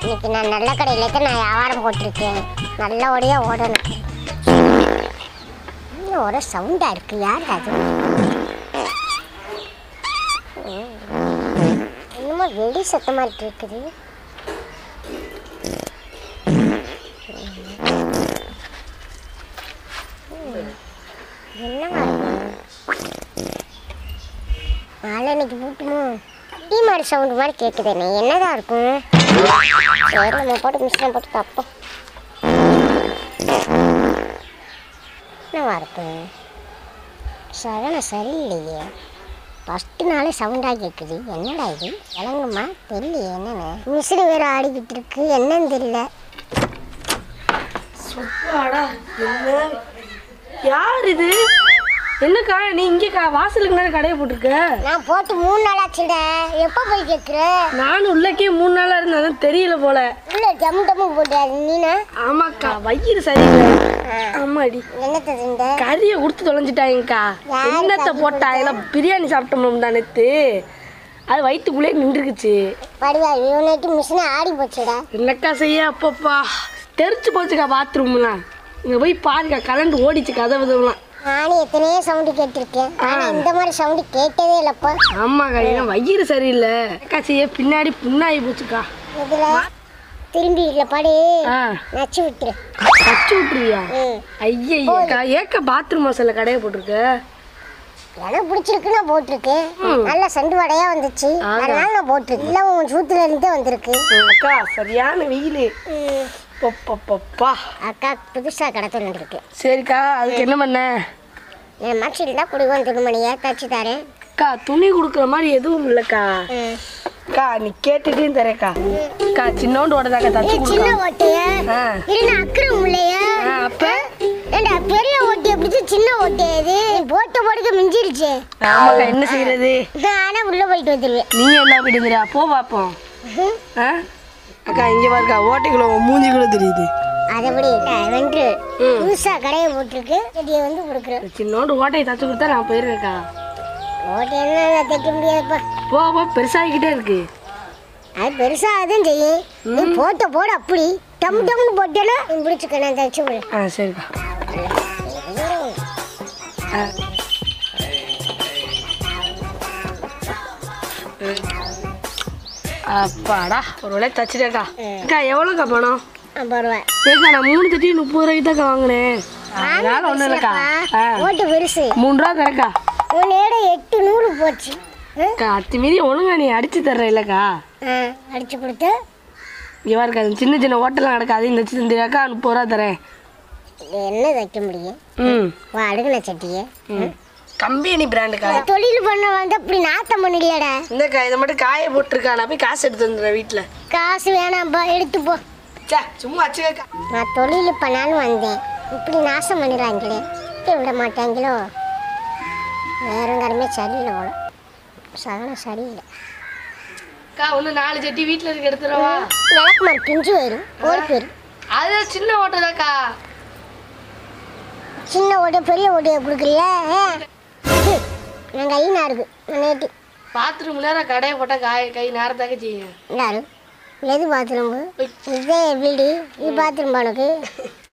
இன்னைக்கு நான் நல்ல கடையில் தான் நான் வியாபாரம் போட்டிருக்கேன் நல்லபடியாக ஓடணும் இன்னும் ஒரே சவுண்டாக இருக்குது யார் அது என்னமோ வெடி சத்தமாக இருக்குது என்னவா இருக்கும் நாளை இன்னைக்கு பூட்டுமோ டீ மாதிரி சவுண்டு மாதிரி கேட்குதுண்ணே என்னதான் இருக்கும் சரி நம்ம போட்டு மிஷினை போட்டு பார்ப்போம் என்னவா இருக்கும் சகன சரியில்லையே ஃபஸ்ட்டு நாளே சவுண்டாக கேட்குது என்னடா இது விளங்குமா தெரியலையே என்னென்ன மிஷின் வேறு ஆடிக்கிட்டு இருக்கு என்னன்னு தெரியல சுப்பாடா என்ன யார் இது என்னக்கா நீ இங்கேக்கா வாசலுக்கு நேரம் கடையை போட்டிருக்க நான் போட்டு மூணு நாள் ஆச்சுடா எப்போ போய் கேட்குற நானும் உள்ளக்கே மூணு நாளா இருந்தேன் தெரியல போல இல்லை ஜம்மு டம்மு போட்டாது நீனா ஆமாக்கா வயிறு சரியில்லை ஆமாடி என்னத்தை திண்ட கறியை கொடுத்து தொலைஞ்சிட்டாங்கக்கா யாரு என்னத்தை கறி போட்டாங்களா பிரியாணி சாப்பிட்டோம்டா நேத்து அது வயிற்றுக்குள்ளே நின்றுக்குச்சு படிவா இவனைட்டு மிஷினை ஆடி போச்சுடா என்னக்கா செய்ய அப்பப்பா தெரிச்சு போச்சுக்கா பாத்ரூம்லாம் இங்கே போய் பாருக்கா கலண்டு ஓடிச்சு கதவுதெல்லாம் நானும் எத்தனையோ சவுண்டு கேட்டிருக்கேன் ஆனால் இந்த மாதிரி சவுண்டு கேட்டதே இல்லைப்பா ஆமாக்கா ஏன்னா வயிறு சரியில்லை அக்கா செய்ய பின்னாடி புண்ணாகி போச்சுக்கா இதில் திரும்பி இல்லை படி ஆ நச்சு விட்டுரு தச்சு விட்டுருவியா ம் ஐயக்கா ஏக்க பாத்ரூம் வாசல்ல கடையை போட்டிருக்க எனக்கு பிடிச்சிருக்குன்னு நான் போட்டிருக்கேன் நல்ல சண்டு வடையா வந்துச்சு ஆமா. அதனால நான் போட்டிருக்கேன் இல்லை உன் சூத்துல இருந்தே வந்திருக்கு அக்கா சரியான வெயில் ம். பப்பா அக்கா புதுசாக கடை தொண்டிருக்கு சரிக்கா அதுக்கு என்ன பண்ண என் மச்சில் தான் குடிவன் துணிமணியை தச்சு தரேன் அக்கா துணி கொடுக்குற மாதிரி எதுவும் இல்லைக்கா ம். அக்கா நீ கேட்டுட்டையும் தரேக்கா அக்கா சின்னோண்டு ஓடதாக்கா தச்சு ஏய், சின்ன கொடுக்கலாம் ஓட்டைய ஆ இல்லைன்னா அக்கறம் இல்லையா ஆ, அப்ப ஏண்டா பெரிய ஓட்டியை பிடிச்சி சின்ன ஓட்டியா இது போட்ட போடுக்க மிஞ்சிருச்சு ஆமாக்கா என்ன செய்யறது நானே உள்ள போயிட்டு வந்துடுவேன் நீ என்ன விடுங்கிற போ பார்ப்போம் ம்ஹும். ஆ அக்கா இங்கே பாருக்கா ஓட்டைக்குள்ள உன் மூஞ்சி கூட தெரியுது அதை விட வென்று ம். புதுசா கடையை போட்டிருக்கு செடியை வந்து கொடுக்குறேன் சின்னோண்டு ஓட்டையை தச்சு கொடுத்தா நான் போயிருக்கேன்க்கா ஓட்டையெல்லாம் நான் தைக்க முடியாதுப்பா போ போ பெருசாகிக்கிட்டே இருக்கு அது பெருசாக தான் செய்யும் நீ போட்ட போட அப்படி டம் டம்னு போட்டேன்னா நீ பிடிச்சிக்க நான் தைச்சு விடு ஆ சரிக்கா ஆ. அப்பாடா ஒரு வேலை தச்சுட்டேக்கா அக்கா எவ்வளோக்கா பணம் ஐம்பது ரூபா ஏக்கா நான் மூணு தட்டி முப்பது ரூபாய்க்கு தாக்கா வாங்கினேன் அதனால ஒன்றும் இல்லைக்கா ஆ ஓட்டு பெருசு மூணு ரூபா தரக்கா உன்னோட எட்டு நூறு போச்சு ஆ? அக்கா அத்தி மீறி ஒழுங்கா நீ அடிச்சு தர்ற இல்லைக்கா ஆ அடிச்சு கொடுத்து இங்கே இருக்கா சின்ன சின்ன ஹோட்டல்லாம் கிடக்கு அதையும் தச்சு தந்துடாக்கா முப்பது ரூபா தரேன் இது என்ன தைக்க முடியும் ம் வா அடுகுன சட்டியை ம் கம்பெனி பிராண்டுக்கா தொழில் பண்ண வந்து அப்படி நாத்தம் பண்ணலையாடா இந்தக்கா இதை மட்டும் காய போட்டிருக்கா நான் போய் காசு எடுத்து வந்துடுறேன் வீட்டில் காசு வேணாம்பா எடுத்து போ சே சும்மா வச்சுக்கக்கா நான் தொழில் பண்ணாலும் வந்தேன் இப்படி நாசம் பண்ணிடுறாங்களே இப்படி விட மாட்டாங்களோ வேறங்காரமே சரியில்லை போல சகனம் சரியில்லை அக்கா ஒன்று நாலு சட்டி வீட்டில் இருக்க எடுத்துடவா விளக்குமாறு பிஞ்சு வரும் ஒரு பேர் அது சின்ன ஓட்டதாக்கா சின்ன ஓடைய பெரிய ஓடைய கொடுக்குறிய நான் கை நாருக்கு நான் நேற்று பாத்ரூம் நேரம் கடையை போட்டால் காய கை நேரத்தாக்க செய்யும் இல்லாரு எது பாத்ரூம் இதே வீடு இது பாத்ரூம் உனக்கு